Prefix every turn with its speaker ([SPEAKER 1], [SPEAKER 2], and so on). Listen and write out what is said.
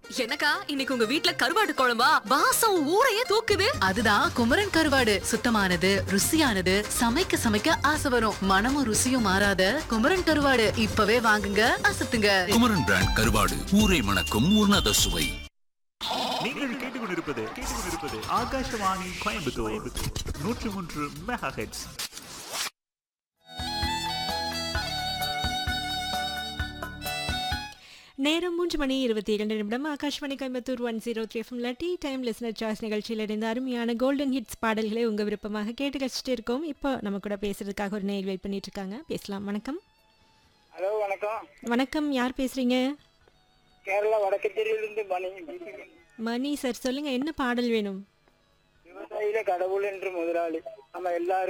[SPEAKER 1] எனக்கா இன்னைக்கு உங்க வீட்ல கருவாடு குழம்பா வாசம் ஊரையே தூக்குது
[SPEAKER 2] அதுதான் குமரன் கருவாடு சுத்தமானது ருசியானது சமைக்க சமைக்க ஆசை வரும் மனமும் ருசியும் மாறாத குமரன் கருவாடு இப்பவே வாங்குங்க அசத்துங்க
[SPEAKER 3] குமரன் பிராண்ட் கருவாடு ஊரை மணக்கும் உன்னத சுவை
[SPEAKER 4] நீங்கள் கேட்டுக்கொண்டிருப்பது கேட்டுக்கொண்டிருப்பது ஆகாஷவாணி கோயம்புத்தூர் நூற்றி மூன்று மெகா ஹெட்ஸ்
[SPEAKER 5] நேரம் மூன்று மணி இருபத்தி இரண்டு நிமிடம் Akashvani Coimbatore one zero three எஃப்எம்ல டீ டைம் லிசனர் சாய்ஸ் நிகழ்ச்சியில் இருந்து அருமையான கோல்டன் ஹிட்ஸ் பாடல்களை உங்கள் விருப்பமாக கேட்டு கழிச்சிட்டு இருக்கோம் இப்போ நம்ம கூட பேசுறதுக்காக ஒரு நேர் வெயிட் பண்ணிட்டு இருக்காங்க பேசலாம் வணக்கம்
[SPEAKER 6] ஹலோ வணக்கம்
[SPEAKER 5] வணக்கம் யார் பேசுறீங்க
[SPEAKER 6] கேரளா வடக்கு தெருவிலிருந்து மணி
[SPEAKER 5] மணி சார் சொல்லுங்க என்ன பாடல் வேணும்
[SPEAKER 6] விவசாயில கடவுள் என்று முதலாளி நம்ம எல்லாரும்